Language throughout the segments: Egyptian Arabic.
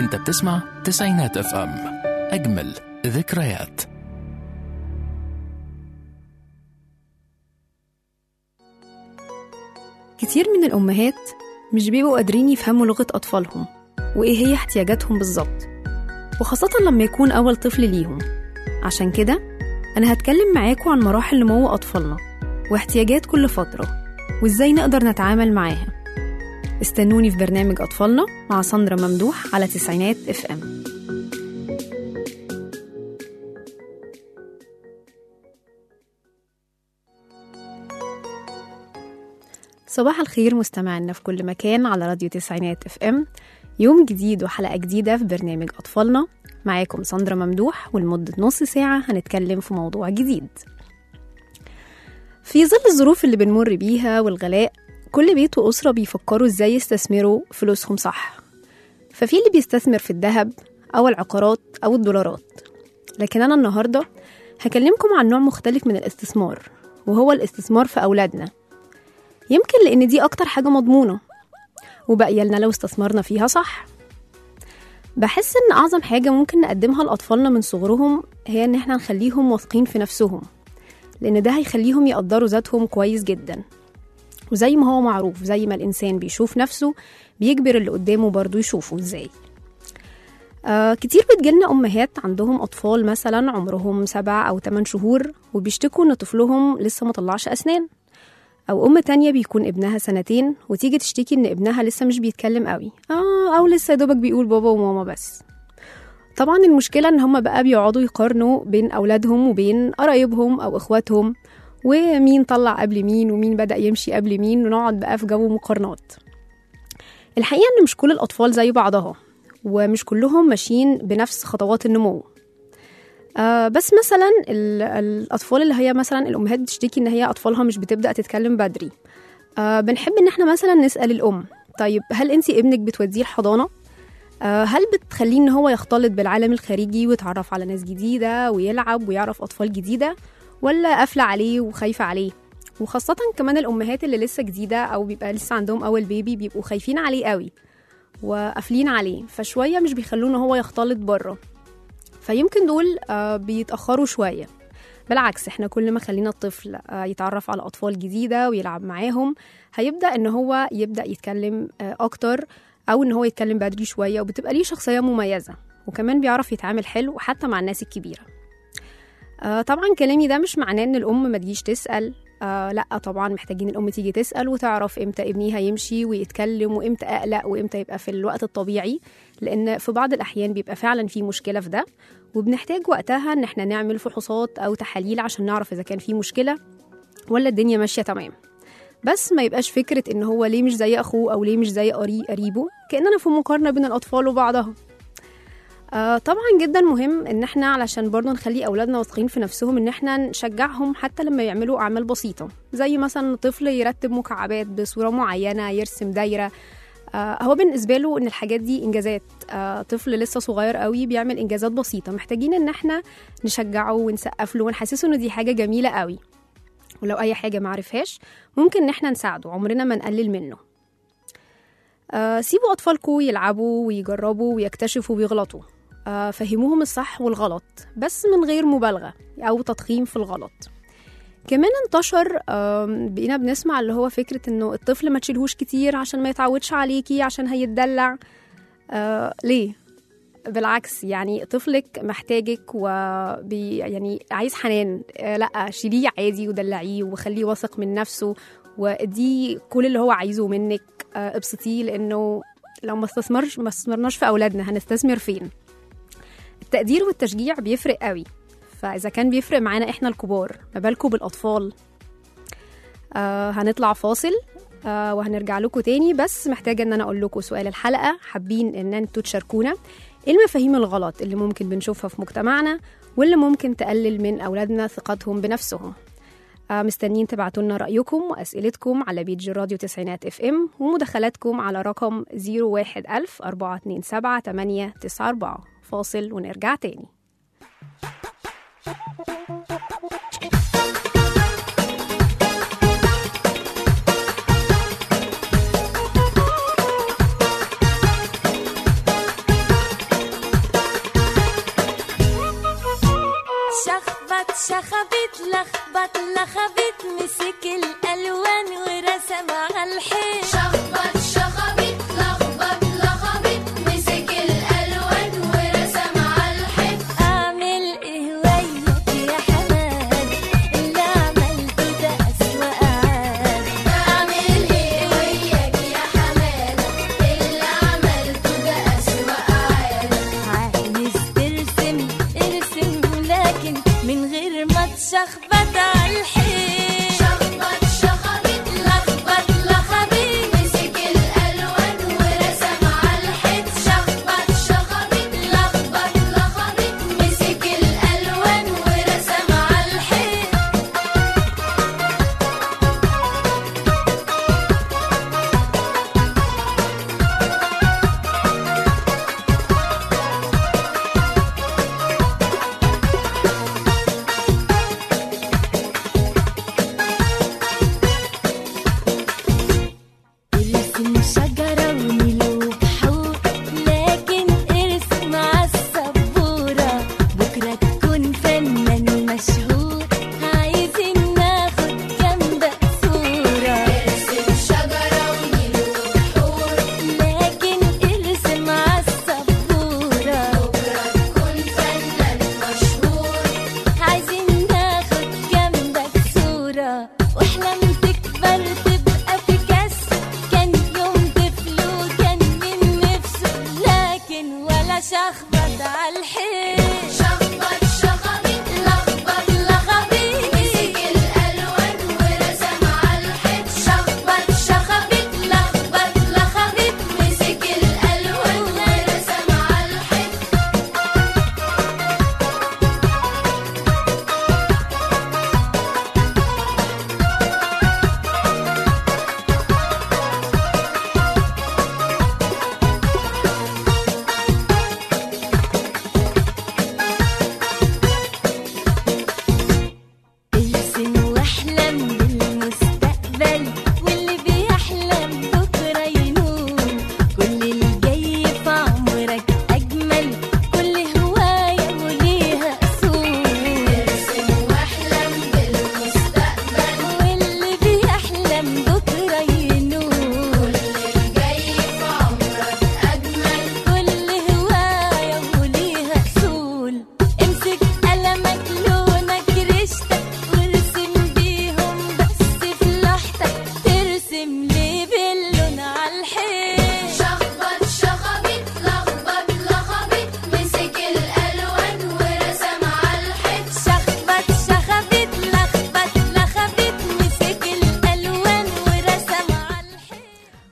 انت بتسمع تسعينات اف ام اجمل ذكريات كتير من الأمهات مش بيبقوا قادرين يفهموا لغة أطفالهم وإيه هي احتياجاتهم بالظبط وخاصة لما يكون أول طفل ليهم عشان كده أنا هتكلم معاكم عن مراحل نمو أطفالنا واحتياجات كل فترة وإزاي نقدر نتعامل معاها استنوني في برنامج أطفالنا مع ساندرا ممدوح على تسعينات اف ام صباح الخير مستمعينا في كل مكان على راديو تسعينات اف ام يوم جديد وحلقة جديدة في برنامج أطفالنا معاكم ساندرا ممدوح ولمدة نص ساعة هنتكلم في موضوع جديد في ظل الظروف اللي بنمر بيها والغلاء كل بيت وأسرة بيفكروا ازاي يستثمروا فلوسهم صح ففي اللي بيستثمر في الذهب أو العقارات أو الدولارات لكن أنا النهاردة هكلمكم عن نوع مختلف من الاستثمار وهو الاستثمار في أولادنا يمكن لأن دي أكتر حاجة مضمونة وباقية لنا لو استثمرنا فيها صح بحس إن أعظم حاجة ممكن نقدمها لأطفالنا من صغرهم هي إن إحنا نخليهم واثقين في نفسهم لأن ده هيخليهم يقدروا ذاتهم كويس جدا وزي ما هو معروف زي ما الإنسان بيشوف نفسه بيجبر اللي قدامه برضه يشوفه إزاي آه كتير بتجيلنا أمهات عندهم أطفال مثلا عمرهم سبع أو تمن شهور وبيشتكوا إن طفلهم لسه مطلعش أسنان أو أم تانية بيكون ابنها سنتين وتيجي تشتكي إن ابنها لسه مش بيتكلم قوي آه أو لسه يا دوبك بيقول بابا وماما بس طبعا المشكلة إن هما بقى بيقعدوا يقارنوا بين أولادهم وبين قرايبهم أو إخواتهم ومين طلع قبل مين ومين بدأ يمشي قبل مين ونقعد بقى في جو مقارنات الحقيقة إن مش كل الأطفال زي بعضها ومش كلهم ماشيين بنفس خطوات النمو آه بس مثلا ال- الأطفال اللي هي مثلا الأمهات بتشتكي إن هي أطفالها مش بتبدأ تتكلم بدري آه بنحب إن احنا مثلا نسأل الأم طيب هل أنت ابنك بتوديه الحضانة؟ آه هل بتخليه إن هو يختلط بالعالم الخارجي ويتعرف على ناس جديدة ويلعب ويعرف أطفال جديدة ولا قافلة عليه وخايفة عليه؟ وخاصة كمان الأمهات اللي لسه جديدة أو بيبقى لسه عندهم أول بيبي بيبقوا خايفين عليه قوي وقافلين عليه فشوية مش بيخلوه إن هو يختلط بره فيمكن دول آه، بيتأخروا شوية بالعكس احنا كل ما خلينا الطفل آه، يتعرف على أطفال جديدة ويلعب معاهم هيبدأ ان هو يبدأ يتكلم آه، أكتر أو ان هو يتكلم بدري شوية وبتبقى ليه شخصية مميزة وكمان بيعرف يتعامل حلو حتى مع الناس الكبيرة آه، طبعا كلامي ده مش معناه ان الأم ما تجيش تسأل آه لا طبعا محتاجين الأم تيجي تسأل وتعرف امتى ابني هيمشي ويتكلم وامتى أقلق وامتى يبقى في الوقت الطبيعي لأن في بعض الأحيان بيبقى فعلا في مشكلة في ده وبنحتاج وقتها ان احنا نعمل فحوصات او تحاليل عشان نعرف اذا كان في مشكله ولا الدنيا ماشيه تمام بس ما يبقاش فكره ان هو ليه مش زي اخوه او ليه مش زي قري قريبه كاننا في مقارنه بين الاطفال وبعضها آه طبعا جدا مهم ان احنا علشان برضه نخلي اولادنا واثقين في نفسهم ان احنا نشجعهم حتى لما يعملوا اعمال بسيطه زي مثلا طفل يرتب مكعبات بصوره معينه يرسم دايره آه هو بالنسبه له ان الحاجات دي انجازات آه طفل لسه صغير قوي بيعمل انجازات بسيطه محتاجين ان احنا نشجعه ونسقف له ونحسسه ان دي حاجه جميله قوي ولو اي حاجه ما عرفهاش ممكن ان احنا نساعده عمرنا ما نقلل منه آه سيبوا اطفالكم يلعبوا ويجربوا ويكتشفوا ويغلطوا آه فهموهم الصح والغلط بس من غير مبالغه او تضخيم في الغلط كمان انتشر آم، بقينا بنسمع اللي هو فكرة انه الطفل ما تشيلهوش كتير عشان ما يتعودش عليكي عشان هيتدلع آه ليه؟ بالعكس يعني طفلك محتاجك وبي يعني عايز حنان آه لا شيليه عادي ودلعيه وخليه واثق من نفسه ودي كل اللي هو عايزه منك آه ابسطيه لانه لو ما استثمرش ما استثمرناش في اولادنا هنستثمر فين التقدير والتشجيع بيفرق قوي فاذا كان بيفرق معانا احنا الكبار ما بالكم بالاطفال آه هنطلع فاصل آه وهنرجع لكم تاني بس محتاجه ان انا اقول لكم سؤال الحلقه حابين ان انتوا تشاركونا ايه المفاهيم الغلط اللي ممكن بنشوفها في مجتمعنا واللي ممكن تقلل من اولادنا ثقتهم بنفسهم آه مستنيين تبعتوا لنا رايكم واسئلتكم على بيج راديو تسعينات اف ام ومداخلاتكم على رقم 01000 427 894 فاصل ونرجع تاني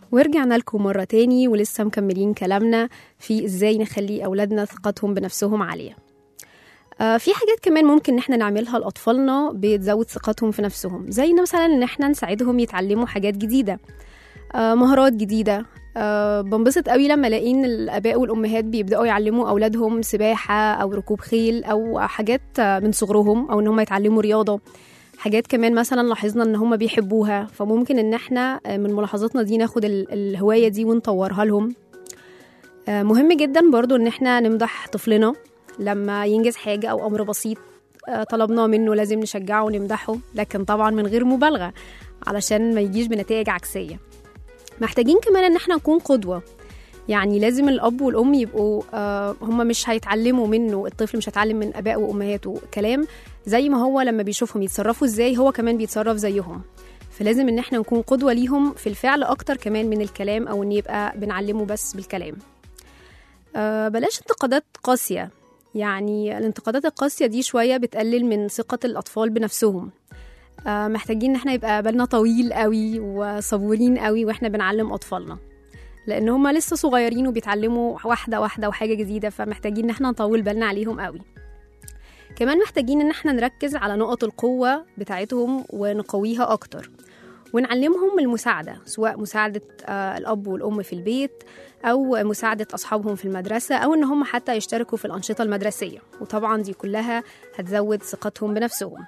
ورجعنا لكم مرة تاني ولسه مكملين كلامنا في ازاي نخلي أولادنا ثقتهم بنفسهم عالية آه، في حاجات كمان ممكن ان احنا نعملها لأطفالنا بتزود ثقتهم في نفسهم زي إن مثلا ان احنا نساعدهم يتعلموا حاجات جديدة آه، مهارات جديدة آه، بنبسط قوي لما الاقي ان الاباء والامهات بيبداوا يعلموا اولادهم سباحه او ركوب خيل او حاجات آه، من صغرهم او ان هم يتعلموا رياضه حاجات كمان مثلا لاحظنا ان هم بيحبوها فممكن ان احنا آه، من ملاحظاتنا دي ناخد ال- الهوايه دي ونطورها لهم آه، مهم جدا برضو ان احنا نمدح طفلنا لما ينجز حاجه او امر بسيط آه، طلبناه منه لازم نشجعه ونمدحه لكن طبعا من غير مبالغه علشان ما يجيش بنتائج عكسيه محتاجين كمان ان احنا نكون قدوه يعني لازم الاب والام يبقوا آه هم مش هيتعلموا منه الطفل مش هيتعلم من ابائه وامهاته كلام زي ما هو لما بيشوفهم يتصرفوا ازاي هو كمان بيتصرف زيهم فلازم ان احنا نكون قدوه ليهم في الفعل اكتر كمان من الكلام او ان يبقى بنعلمه بس بالكلام آه بلاش انتقادات قاسيه يعني الانتقادات القاسيه دي شويه بتقلل من ثقه الاطفال بنفسهم آه، محتاجين ان احنا يبقى بالنا طويل قوي وصبورين قوي واحنا بنعلم اطفالنا لان هم لسه صغيرين وبيتعلموا واحده واحده وحاجه جديده فمحتاجين ان احنا نطول بالنا عليهم قوي كمان محتاجين ان احنا نركز على نقط القوه بتاعتهم ونقويها اكتر ونعلمهم المساعده سواء مساعده آه، الاب والام في البيت او مساعده اصحابهم في المدرسه او ان هم حتى يشتركوا في الانشطه المدرسيه وطبعا دي كلها هتزود ثقتهم بنفسهم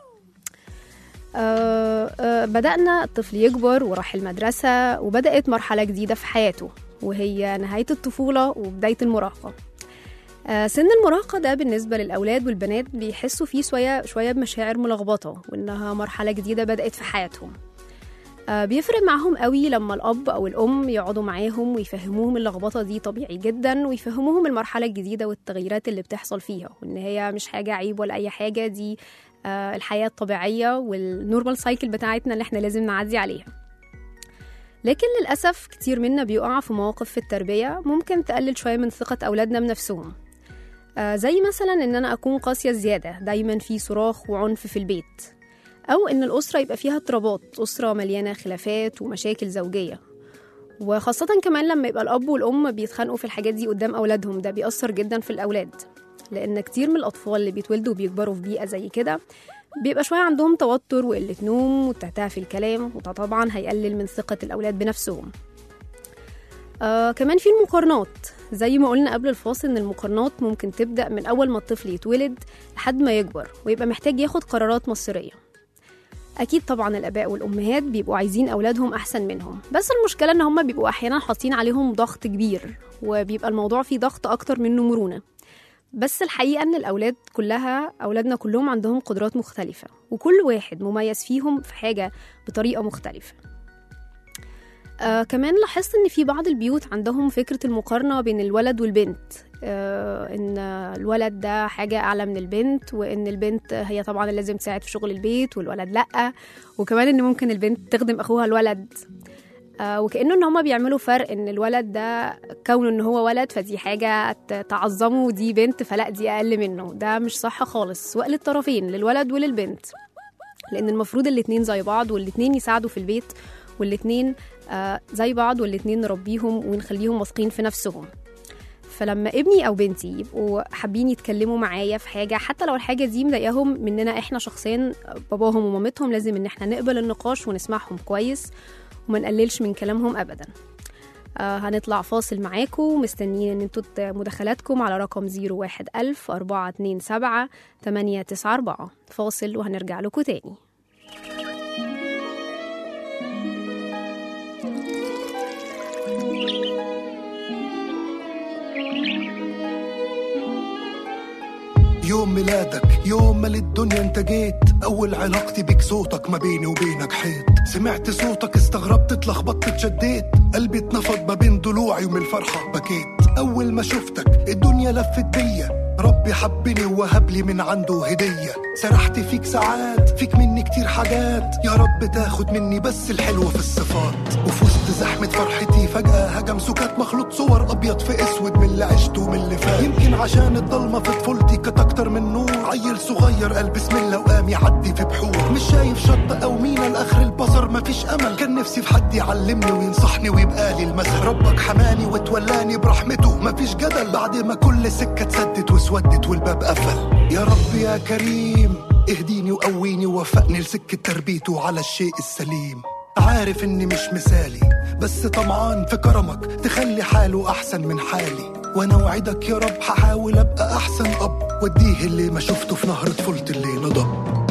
آه، آه، بدأنا الطفل يكبر وراح المدرسة وبدأت مرحلة جديدة في حياته وهي نهاية الطفولة وبداية المراهقة آه، سن المراهقة ده بالنسبة للأولاد والبنات بيحسوا فيه شوية شوية بمشاعر ملخبطة وإنها مرحلة جديدة بدأت في حياتهم آه، بيفرق معاهم قوي لما الأب أو الأم يقعدوا معاهم ويفهموهم اللخبطة دي طبيعي جدا ويفهموهم المرحلة الجديدة والتغييرات اللي بتحصل فيها وإن هي مش حاجة عيب ولا أي حاجة دي آه، الحياة الطبيعية والنورمال سايكل بتاعتنا اللي احنا لازم نعدي عليها لكن للأسف كتير منا بيقع في مواقف في التربية ممكن تقلل شوية من ثقة أولادنا بنفسهم آه، زي مثلا إن أنا أكون قاسية زيادة دايما في صراخ وعنف في البيت أو إن الأسرة يبقى فيها اضطرابات أسرة مليانة خلافات ومشاكل زوجية وخاصة كمان لما يبقى الأب والأم بيتخانقوا في الحاجات دي قدام أولادهم ده بيأثر جدا في الأولاد لأن كتير من الأطفال اللي بيتولدوا وبيكبروا في بيئة زي كده بيبقى شوية عندهم توتر وقلة نوم وتهتها في الكلام وده طبعا هيقلل من ثقة الأولاد بنفسهم آه كمان في المقارنات زي ما قلنا قبل الفاصل ان المقارنات ممكن تبدأ من أول ما الطفل يتولد لحد ما يكبر ويبقى محتاج ياخد قرارات مصيرية أكيد طبعا الآباء والأمهات بيبقوا عايزين أولادهم أحسن منهم بس المشكلة إن هما بيبقوا أحيانا حاطين عليهم ضغط كبير وبيبقى الموضوع فيه ضغط أكتر منه مرونة بس الحقيقة إن الأولاد كلها أولادنا كلهم عندهم قدرات مختلفة وكل واحد مميز فيهم في حاجة بطريقة مختلفة آه كمان لاحظت إن في بعض البيوت عندهم فكرة المقارنة بين الولد والبنت آه إن الولد ده حاجة أعلى من البنت وإن البنت هي طبعا اللي لازم تساعد في شغل البيت والولد لأ وكمان إن ممكن البنت تخدم أخوها الولد آه وكأنه إن هما بيعملوا فرق إن الولد ده كونه إن هو ولد فدي حاجة ت- تعظمه ودي بنت فلا دي أقل منه ده مش صح خالص سواء للطرفين للولد وللبنت لأن المفروض الاتنين زي بعض والاتنين يساعدوا في البيت والاتنين آه زي بعض والاتنين نربيهم ونخليهم واثقين في نفسهم فلما ابني او بنتي يبقوا حابين يتكلموا معايا في حاجه حتى لو الحاجه دي مضايقاهم مننا احنا شخصيا باباهم ومامتهم لازم ان احنا نقبل النقاش ونسمعهم كويس وما نقللش من كلامهم ابدا آه هنطلع فاصل معاكم مستنيين ان انتوا ت- مداخلاتكم على رقم 01000 427 894 فاصل وهنرجع لكم تاني يوم ميلادك يوم ما للدنيا انت جيت اول علاقتي بيك صوتك ما بيني وبينك حيط سمعت صوتك استغربت اتلخبطت اتشديت قلبي اتنفض ما بين ضلوعي ومن الفرحة بكيت اول ما شفتك الدنيا لفت بيا ربي حبني ووهب لي من عنده هدية سرحت فيك ساعات فيك مني كتير حاجات يا رب تاخد مني بس الحلو في الصفات وفي وسط زحمة فرحتي فجأة هجم سكات مخلوط صور أبيض في أسود من اللي عشته ومن اللي فات يمكن عشان الضلمة في طفولتي كانت أكتر من نور عيل صغير قال بسم الله وقام يعدي في بحور مش شايف شط أو مينا لآخر البصر مفيش أمل كان نفسي في حد يعلمني وينصحني ويبقى لي المثل ربك حماني وتولاني برحمته مفيش جدل بعد ما كل سكة اتسدت واسودت والباب قفل يا رب يا كريم اهديني وقويني ووفقني لسكة تربيته على الشيء السليم عارف اني مش مثالي بس طمعان في كرمك تخلي حاله احسن من حالي وانا وعدك يا رب هحاول ابقى احسن اب واديه اللي ما شفته في نهر طفولتي اللي نضب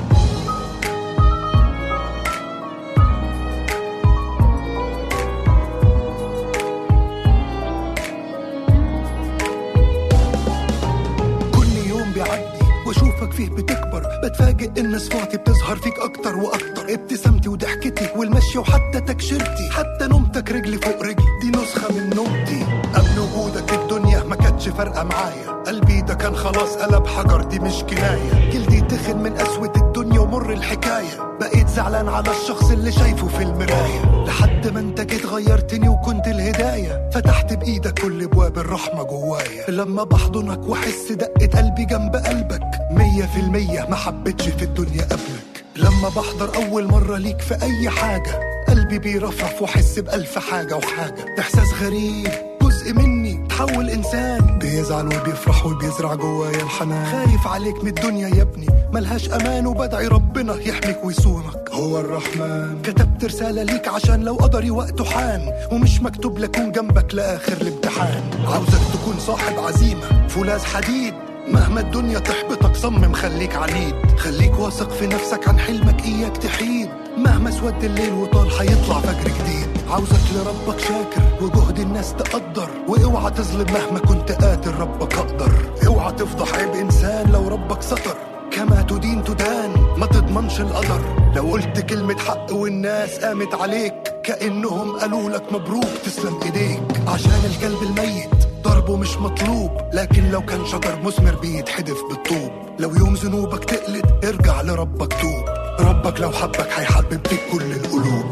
كل يوم بيعدي واشوفك فيه بتكبر بتفاجئ ان صفاتي بتظهر فيك اكتر واكتر ابتسامتي وضحكتي والمشي وحتى تكشيرتي حتى نومتك رجلي فوق رجلي دي نسخه من نومتي قبل وجودك الدنيا ما كانتش فارقه معايا قلبي ده كان خلاص قلب حجر دي مش كنايه جلدي تخن من قسوه الدنيا ومر الحكايه بقيت زعلان على الشخص اللي شايفه في المرايه لحد ما انت جيت غيرتني وكنت الهدايه فتحت بايدك كل ابواب الرحمه جوايا لما بحضنك واحس دقه قلبي جنب قلبك مية في المية ما حبيتش في الدنيا قبلك لما بحضر اول مره ليك في اي حاجه قلبي بيرفرف واحس بالف حاجه وحاجه احساس غريب جزء مني تحول انسان بيزعل وبيفرح وبيزرع جوايا الحنان خايف عليك من الدنيا يا ابني ملهاش امان وبدعي ربنا يحميك ويصونك هو الرحمن كتبت رساله ليك عشان لو قدري وقته حان ومش مكتوب لكون جنبك لاخر الامتحان عاوزك تكون صاحب عزيمه فولاذ حديد مهما الدنيا تحبطك صمم خليك عنيد خليك واثق في نفسك عن حلمك اياك تحيد مهما اسود الليل وطال هيطلع فجر جديد عاوزك لربك شاكر وجهد الناس تقدر واوعى تظلم مهما كنت قادر ربك اقدر اوعى تفضح عيب انسان لو ربك ستر كما تدين تدان ما تضمنش القدر لو قلت كلمة حق والناس قامت عليك كأنهم قالوا لك مبروك تسلم ايديك عشان الكلب الميت ضربه مش مطلوب لكن لو كان شجر مثمر بيتحدف بالطوب لو يوم ذنوبك تقلد ارجع لربك توب ربك لو حبك هيحبب فيك كل القلوب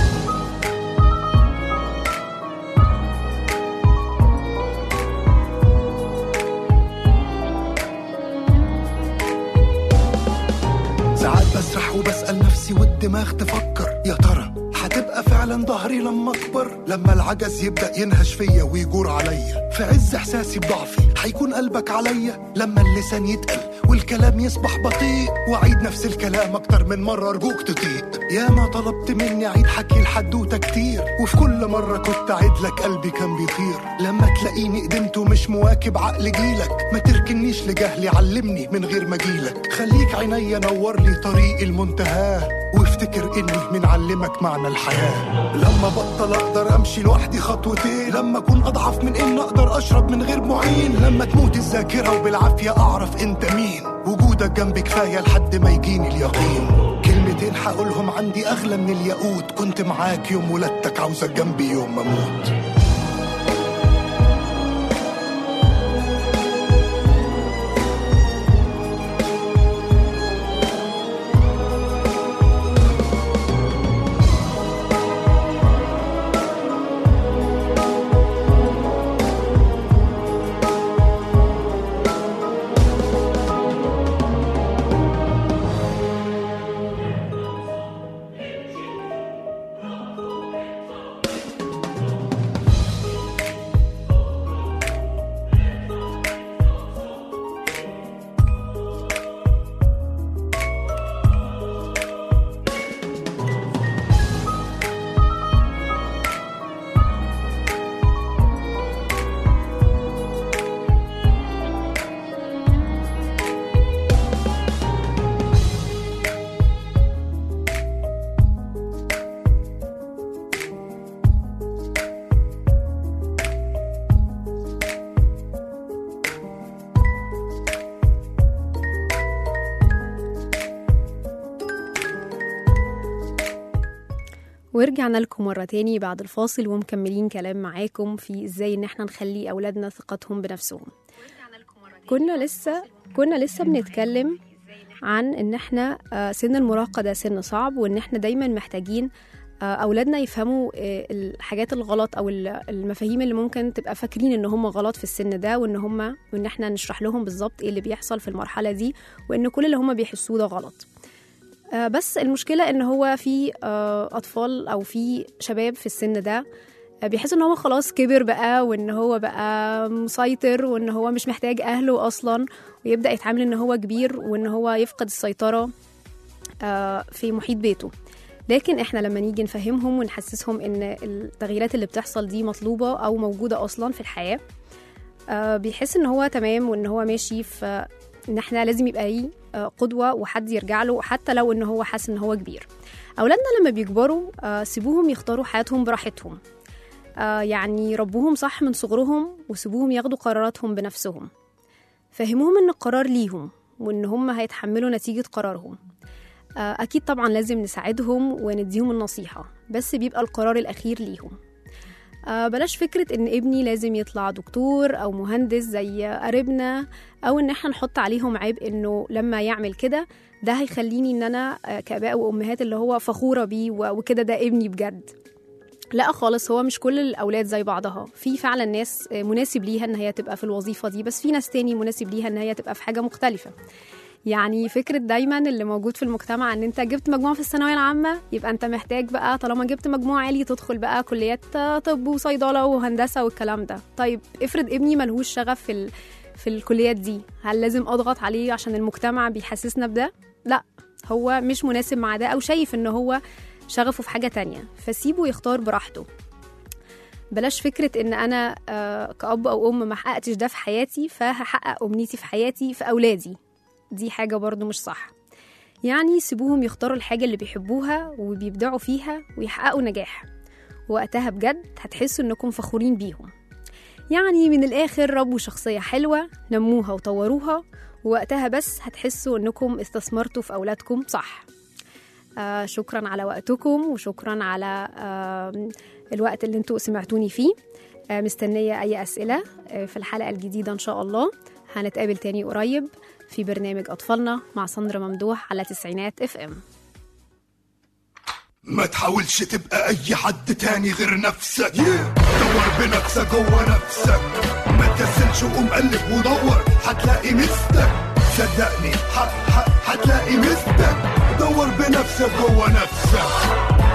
ساعات بسرح وبسأل نفسي والدماغ تفكر يا ترى هتبقى فعلا ظهري لما اكبر لما العجز يبدا ينهش فيا ويجور عليا في عز احساسي بضعفي هيكون قلبك عليا لما اللسان يتقل والكلام يصبح بطيء واعيد نفس الكلام اكتر من مره ارجوك تطيق يا ما طلبت مني اعيد حكي الحدوته كتير وفي كل مره كنت اعيد لك قلبي كان بيطير لما تلاقيني قدمت ومش مواكب عقل جيلك ما تركنيش لجهلي علمني من غير ما اجيلك خليك عينيا نور لي طريق المنتهى وافتكر اني من علمك معنى الحياه لما بطل اقدر امشي لوحدي خطوتين لما اكون اضعف من ان اقدر اشرب من غير معين لما تموت الذاكره وبالعافيه اعرف انت مين وجودك جنبي كفايه لحد ما يجيني اليقين كلمتين هقولهم عندي اغلى من الياقوت كنت معاك يوم ولادتك عاوزك جنبي يوم ما اموت ورجعنا لكم مرة تاني بعد الفاصل ومكملين كلام معاكم في ازاي ان احنا نخلي اولادنا ثقتهم بنفسهم كنا لسه كنا لسه بنتكلم عن ان احنا آه، سن المراهقة ده سن صعب وان احنا دايما محتاجين آه، اولادنا يفهموا آه، الحاجات الغلط او ال- المفاهيم اللي ممكن تبقى فاكرين ان هم غلط في السن ده وان هم وان احنا نشرح لهم بالظبط ايه اللي بيحصل في المرحله دي وان كل اللي هم بيحسوه ده غلط آه، بس المشكله ان هو في آه، اطفال او في شباب في السن ده آه، بيحس ان هو خلاص كبر بقى وان هو بقى مسيطر وان هو مش محتاج اهله اصلا ويبدا يتعامل ان هو كبير وان هو يفقد السيطره آه، في محيط بيته لكن احنا لما نيجي نفهمهم ونحسسهم ان التغييرات اللي بتحصل دي مطلوبه او موجوده اصلا في الحياه آه، بيحس ان هو تمام وان هو ماشي في ان احنا لازم يبقى ليه آه، قدوه وحد يرجع له حتى لو ان هو حاسس ان هو كبير اولادنا لما بيكبروا آه، سيبوهم يختاروا حياتهم براحتهم آه، يعني ربوهم صح من صغرهم وسيبوهم ياخدوا قراراتهم بنفسهم فهموهم ان القرار ليهم وان هم هيتحملوا نتيجه قرارهم آه، أكيد طبعا لازم نساعدهم ونديهم النصيحة بس بيبقى القرار الأخير ليهم آه، بلاش فكرة إن ابني لازم يطلع دكتور أو مهندس زي قريبنا أو إن إحنا نحط عليهم عيب إنه لما يعمل كده ده هيخليني إن أنا آه، كآباء وأمهات اللي هو فخورة بيه و- وكده ده ابني بجد لا خالص هو مش كل الأولاد زي بعضها في فعلا ناس آه، مناسب ليها إن هي تبقى في الوظيفة دي بس في ناس تاني مناسب ليها إن هي تبقى في حاجة مختلفة يعني فكرة دايما اللي موجود في المجتمع ان انت جبت مجموعة في الثانوية العامة يبقى انت محتاج بقى طالما جبت مجموع عالي تدخل بقى كليات طب وصيدلة وهندسة والكلام ده طيب افرض ابني ملهوش شغف في ال... في الكليات دي هل لازم اضغط عليه عشان المجتمع بيحسسنا بده لا هو مش مناسب مع ده او شايف ان هو شغفه في حاجة تانية فسيبه يختار براحته بلاش فكرة إن أنا آه، كأب أو أم ما حققتش ده في حياتي فهحقق أمنيتي في حياتي في أولادي دي حاجة برضو مش صح يعني سيبوهم يختاروا الحاجة اللي بيحبوها وبيبدعوا فيها ويحققوا نجاح وقتها بجد هتحسوا إنكم فخورين بيهم يعني من الآخر ربوا شخصية حلوة نموها وطوروها ووقتها بس هتحسوا إنكم استثمرتوا في أولادكم صح آه شكرا على وقتكم وشكرا على آه الوقت اللي انتوا سمعتوني فيه آه مستنية أي أسئلة آه في الحلقة الجديدة إن شاء الله هنتقابل تاني قريب في برنامج أطفالنا مع سندرا ممدوح على تسعينات اف ام ما تحاولش تبقى اي حد تاني غير نفسك دور بنفسك جوه نفسك ما تكسلش وقوم قلب ودور هتلاقي مستك صدقني ح- ح- هتلاقي مستك دور بنفسك جوه نفسك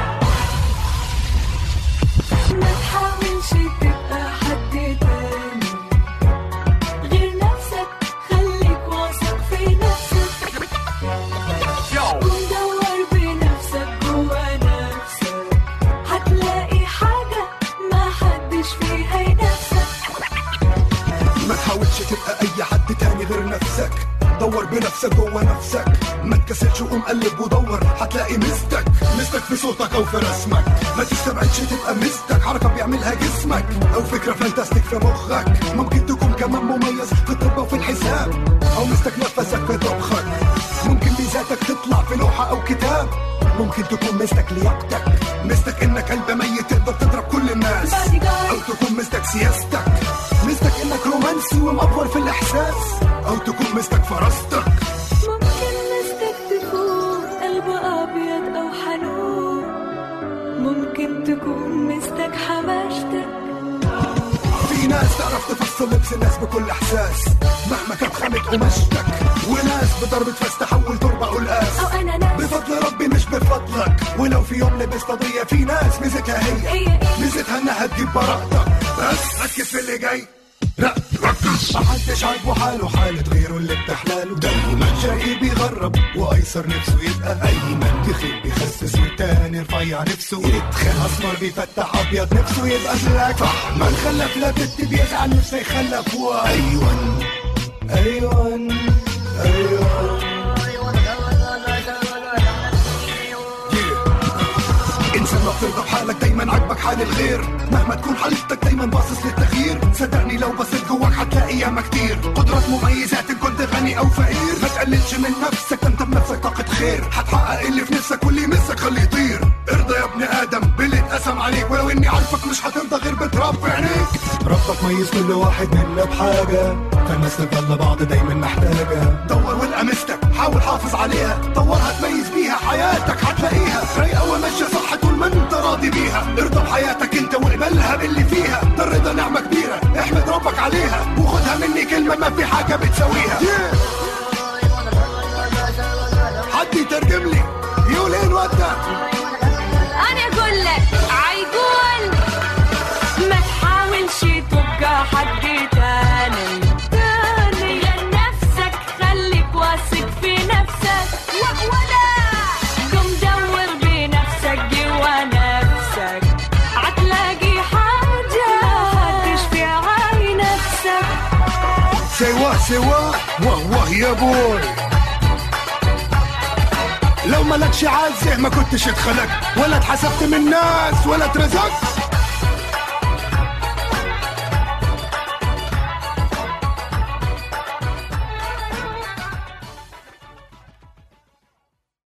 ما تحاولش تبقى حد تاني غير نفسك خليك واثق في نفسك ودور بنفسك جوا نفسك هتلاقي حاجة ما حدش فيها ينافسك ما تحاولش تبقى اي حد تاني غير نفسك دور بنفسك جوه نفسك ما تكسلش وقوم قلب ودور هتلاقي مستك مستك في صوتك او في رسمك ما تستبعدش تبقى مستك حركه بيعملها جسمك او فكره فانتاستيك في مخك ممكن تكون كمان مميز في الطب وفي الحساب او مستك نفسك في طبخك ممكن ميزاتك تطلع في لوحه او كتاب ممكن تكون مستك لياقتك مستك انك قلب ميت تقدر تضرب كل الناس او تكون مستك سياستك مستك انك رومانسي ومأفور في الاحساس او تكون مستك فراستك ممكن مستك تكون قلب أبيض أو حنون ممكن تكون مستك حماشتك في ناس تعرف تفصل لبس الناس بكل احساس مهما كانت خامة قماشتك وناس بضربة فاس تحول تربة قلقاس أو أنا ناس بفضل ربي مش بفضلك ولو في يوم لبست قضية في ناس ميزتها هي هي إيه؟ ميزتها انها تجيب براءتك بس ركز في اللي جاي لا ركز محدش عاجبه حاله حالة غيره اللي بتحلاله دايما شقي بيغرب وايسر نفسه يبقى ايمن تخيل بيخسس والتاني رفيع نفسه يتخن اسمر بيفتح ابيض نفسه يبقى بلاك فحما خلف لا بنت بيزعل نفسه يخلف وايون ايون ايون انسان ما بترضى بحالك دايما عاجبك حال الغير مهما تكون حالتك دايما باصص للتغيير صدقني لو بصيت جواك هتلاقي ياما كتير قدرات مميزات ان كنت غني او فقير ما تقللش من نفسك ده انت بنفسك طاقة خير هتحقق اللي في نفسك واللي يمسك خليه يطير ارضى يا ابن ادم باللي اتقسم عليك ولو اني عارفك مش هترضى غير بتراب في عينيك ربك ميز كل واحد منا بحاجة فالناس تفضل بعض دايما محتاجة دور والقى مستك حاول حافظ عليها طورها تميز بيها حياتك هتلاقيها رايقة وماشية صح طول ما انت بيها ارضى بحياتك انت واقبلها باللي فيها ده الرضا نعمة كبيرة احمد ربك عليها وخدها مني كلمة ما في حاجة بتساويها yeah. حد يترجم لي يقول ايه الواد ده انا اقول لك عيقول ما تحاولش تبقى حد تاني تاني لنفسك خليك واثق في نفسك ولا قم دور بنفسك جوا نفسك هتلاقي حاجة هتشفي عاي نفسك سوا سوا واه واه يا بوي لو مالكش عزه ما كنتش اتخلقت ولا اتحسبت من الناس ولا اترزقت